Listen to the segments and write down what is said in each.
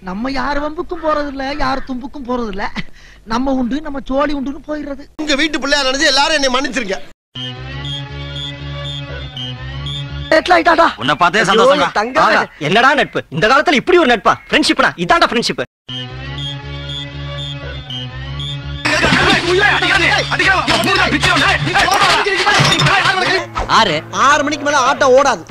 நம்ம யார் வம்புக்கும் போறது இல்ல யார் தும்புக்கும் போறது இல்ல நம்ம உண்டு நம்ம சோழி உண்டுன்னு போயிடுறது உங்க வீட்டு பிள்ளையா நினைச்சு எல்லாரும் என்னை மன்னிச்சிருங்க ஆயிட்டாடா உன்னை பார்த்தே சந்தோஷம் ஆகா, என்னடா நட்பு இந்த காலத்துல இப்படி ஒரு நட்பா ஃப்ரெண்ட்ஷிப்னா இதான்டா ஃப்ரெண்ட்ஷிப் ஆறு ஆறு மணிக்கு மேல ஆட்டோ ஓடாது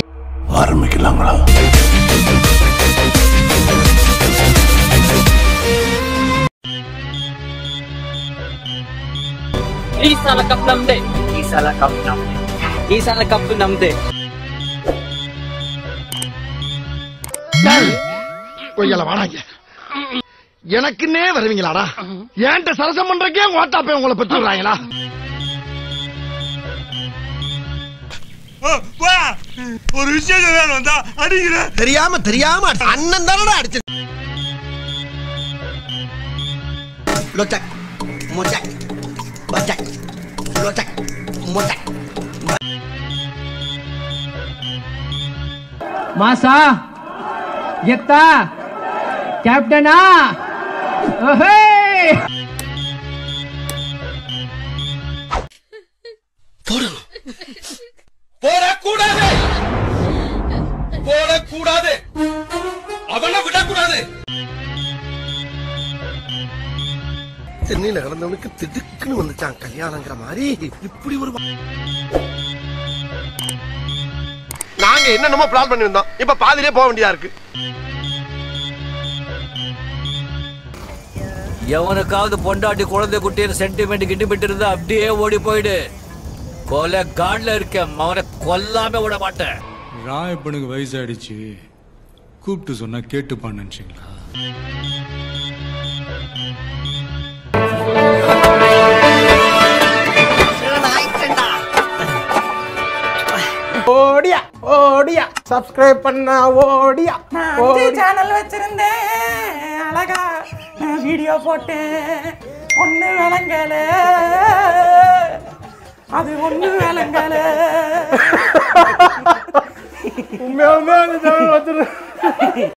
ಈ ಸಲ ಕಪ್ ನಮ್ದೆ ಈ ಸಲ ಕಪ್ ನಮ್ದೆ ಈ ಸಲ ಕಪ್ ನಮ್ದೆ கொய்யால வாடாங்க எனக்குன்னே வருவீங்களாடா ஏன்ட்ட சரசம் பண்றக்கே ஓட்டாப்பே உங்களை பெற்றுறாங்களா ஒரு விஷயம் சொல்லணும் வந்தா அடிக்கிறேன் தெரியாம தெரியாம அடிச்ச- அண்ணன் தானடா அடிச்சு லொச்சக் மொச்சக் பச்சக் லொச்சக் மொச்சக் ಮಾಸಾ ಗೆತ್ತ ಕ್ಯಾಪ್ಟನಾ ಓಹೇ போடக்கூடாது போடக்கூடாது அவனை விடக்கூடாது சென்னையில கிடந்தவனுக்கு திடுக்குன்னு வந்துச்சான் கல்யாணங்கிற மாதிரி இப்படி ஒரு வா- நாங்க என்னென்னமோ பிளான் பண்ணி வந்தோம் இப்ப பாதியிலே போக வேண்டியதா இருக்கு எவனுக்காவது பொண்டாட்டி குழந்தை குட்டின்னு சென்டிமெண்ட் கிண்டிமெண்ட் இருந்தா அப்படியே ஓடி போயிடு கொலை காட்ல இருக்க அவனை கொல்லாம விட மாட்டேன் ராயப்பனுக்கு வயசாயிடுச்சு கூப்பிட்டு சொன்னா கேட்டுப்பான்னு நினைச்சீங்களா ஓடியா ஓடியா சப்ஸ்கிரைப் பண்ணா ஓடியா சேனல் வச்சிருந்தேன் அழகா வீடியோ போட்டேன் ஒண்ணு விளங்கல அது ஒண்ணு விளங்கல உண்மையாலுமே அந்த சேனல் வச்சிருந்தேன்